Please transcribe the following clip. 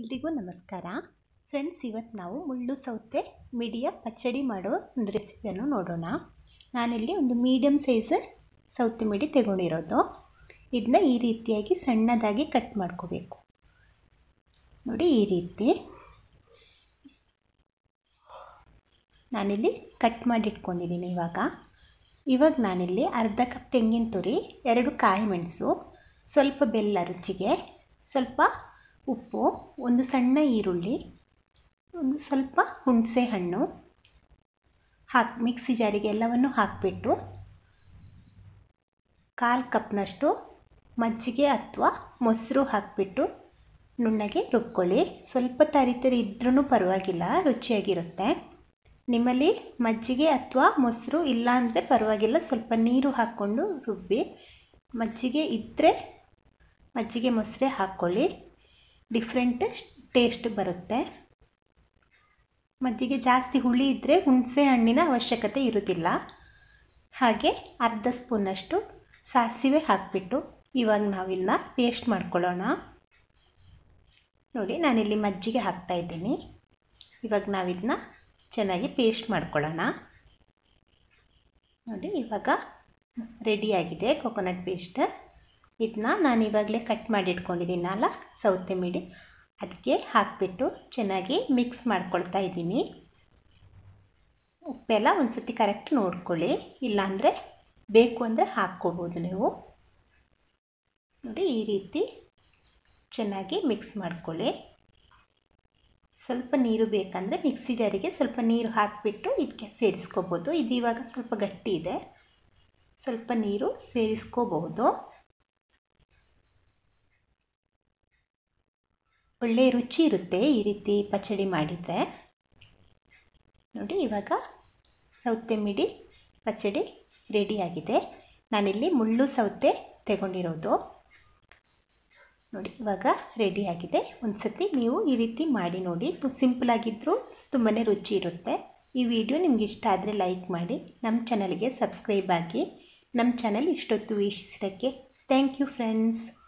ಎಲ್ರಿಗೂ ನಮಸ್ಕಾರ ಫ್ರೆಂಡ್ಸ್ ಇವತ್ತು ನಾವು ಮುಳ್ಳು ಸೌತೆ ಮಿಡಿಯ ಪಚ್ಚಡಿ ಮಾಡೋ ಒಂದು ರೆಸಿಪಿಯನ್ನು ನೋಡೋಣ ನಾನಿಲ್ಲಿ ಒಂದು ಮೀಡಿಯಮ್ ಸೈಜ್ ಸೌತೆ ಮಿಡಿ ತಗೊಂಡಿರೋದು ಇದನ್ನ ಈ ರೀತಿಯಾಗಿ ಸಣ್ಣದಾಗಿ ಕಟ್ ಮಾಡ್ಕೋಬೇಕು ನೋಡಿ ಈ ರೀತಿ ನಾನಿಲ್ಲಿ ಕಟ್ ಮಾಡಿ ಇಟ್ಕೊಂಡಿದ್ದೀನಿ ಇವಾಗ ಇವಾಗ ನಾನಿಲ್ಲಿ ಅರ್ಧ ಕಪ್ ತೆಂಗಿನ ತುರಿ ಎರಡು ಕಾಯಿ ಮೆಣಸು ಸ್ವಲ್ಪ ಬೆಲ್ಲ ರುಚಿಗೆ ಸ್ವಲ್ಪ ಉಪ್ಪು ಒಂದು ಸಣ್ಣ ಈರುಳ್ಳಿ ಒಂದು ಸ್ವಲ್ಪ ಹುಣಸೆ ಹಣ್ಣು ಹಾಕಿ ಮಿಕ್ಸಿ ಜಾರಿಗೆ ಎಲ್ಲವನ್ನು ಹಾಕಿಬಿಟ್ಟು ಕಾಲು ಕಪ್ನಷ್ಟು ಮಜ್ಜಿಗೆ ಅಥವಾ ಮೊಸರು ಹಾಕಿಬಿಟ್ಟು ನುಣ್ಣಗೆ ರುಬ್ಕೊಳ್ಳಿ ಸ್ವಲ್ಪ ತರಿ ತರಿ ಇದ್ರೂ ಪರವಾಗಿಲ್ಲ ರುಚಿಯಾಗಿರುತ್ತೆ ನಿಮ್ಮಲ್ಲಿ ಮಜ್ಜಿಗೆ ಅಥವಾ ಮೊಸರು ಇಲ್ಲ ಅಂದರೆ ಪರವಾಗಿಲ್ಲ ಸ್ವಲ್ಪ ನೀರು ಹಾಕ್ಕೊಂಡು ರುಬ್ಬಿ ಮಜ್ಜಿಗೆ ಇದ್ದರೆ ಮಜ್ಜಿಗೆ ಮೊಸರೆ ಹಾಕ್ಕೊಳ್ಳಿ ಡಿಫ್ರೆಂಟ್ ಟೇಸ್ಟ್ ಬರುತ್ತೆ ಮಜ್ಜಿಗೆ ಜಾಸ್ತಿ ಹುಳಿ ಇದ್ದರೆ ಹುಣಸೆ ಹಣ್ಣಿನ ಅವಶ್ಯಕತೆ ಇರೋದಿಲ್ಲ ಹಾಗೆ ಅರ್ಧ ಸ್ಪೂನಷ್ಟು ಸಾಸಿವೆ ಹಾಕಿಬಿಟ್ಟು ಇವಾಗ ನಾವಿನ್ನ ಪೇಸ್ಟ್ ಮಾಡ್ಕೊಳ್ಳೋಣ ನೋಡಿ ನಾನಿಲ್ಲಿ ಮಜ್ಜಿಗೆ ಹಾಕ್ತಾಯಿದ್ದೀನಿ ಇವಾಗ ನಾವಿದನ್ನ ಚೆನ್ನಾಗಿ ಪೇಸ್ಟ್ ಮಾಡ್ಕೊಳ್ಳೋಣ ನೋಡಿ ಇವಾಗ ರೆಡಿಯಾಗಿದೆ ಕೊಕೊನಟ್ ಪೇಸ್ಟ್ ಇದನ್ನ ನಾನು ಇವಾಗಲೇ ಕಟ್ ಮಾಡಿ ಇಟ್ಕೊಂಡಿದ್ದೀನಲ್ಲ ಸೌತೆ ಮಿಡಿ ಅದಕ್ಕೆ ಹಾಕಿಬಿಟ್ಟು ಚೆನ್ನಾಗಿ ಮಿಕ್ಸ್ ಮಾಡ್ಕೊಳ್ತಾ ಇದ್ದೀನಿ ಉಪ್ಪೆಲ್ಲ ಒಂದು ಸತಿ ಕರೆಕ್ಟ್ ನೋಡ್ಕೊಳ್ಳಿ ಇಲ್ಲಾಂದರೆ ಬೇಕು ಅಂದರೆ ಹಾಕ್ಕೋಬೋದು ನೀವು ನೋಡಿ ಈ ರೀತಿ ಚೆನ್ನಾಗಿ ಮಿಕ್ಸ್ ಮಾಡ್ಕೊಳ್ಳಿ ಸ್ವಲ್ಪ ನೀರು ಬೇಕಂದರೆ ಮಿಕ್ಸಿ ಜಾರಿಗೆ ಸ್ವಲ್ಪ ನೀರು ಹಾಕಿಬಿಟ್ಟು ಇದಕ್ಕೆ ಸೇರಿಸ್ಕೋಬೋದು ಇದು ಇವಾಗ ಸ್ವಲ್ಪ ಗಟ್ಟಿ ಇದೆ ಸ್ವಲ್ಪ ನೀರು ಸೇರಿಸ್ಕೋಬಹುದು ಒಳ್ಳೆ ರುಚಿ ಇರುತ್ತೆ ಈ ರೀತಿ ಪಚ್ಚಡಿ ಮಾಡಿದರೆ ನೋಡಿ ಇವಾಗ ಸೌತೆ ಮಿಡಿ ಪಚ್ಚಡಿ ರೆಡಿಯಾಗಿದೆ ನಾನಿಲ್ಲಿ ಮುಳ್ಳು ಸೌತೆ ತಗೊಂಡಿರೋದು ನೋಡಿ ಇವಾಗ ರೆಡಿಯಾಗಿದೆ ಒಂದು ಸತಿ ನೀವು ಈ ರೀತಿ ಮಾಡಿ ನೋಡಿ ಸಿಂಪಲಾಗಿದ್ದರೂ ತುಂಬಾ ರುಚಿ ಇರುತ್ತೆ ಈ ವಿಡಿಯೋ ನಿಮ್ಗೆ ಇಷ್ಟ ಆದರೆ ಲೈಕ್ ಮಾಡಿ ನಮ್ಮ ಚಾನಲ್ಗೆ ಸಬ್ಸ್ಕ್ರೈಬ್ ಆಗಿ ನಮ್ಮ ಚಾನಲ್ ಇಷ್ಟೊತ್ತು ವೀಕ್ಷಿಸಿದ್ದಕ್ಕೆ ಥ್ಯಾಂಕ್ ಯು ಫ್ರೆಂಡ್ಸ್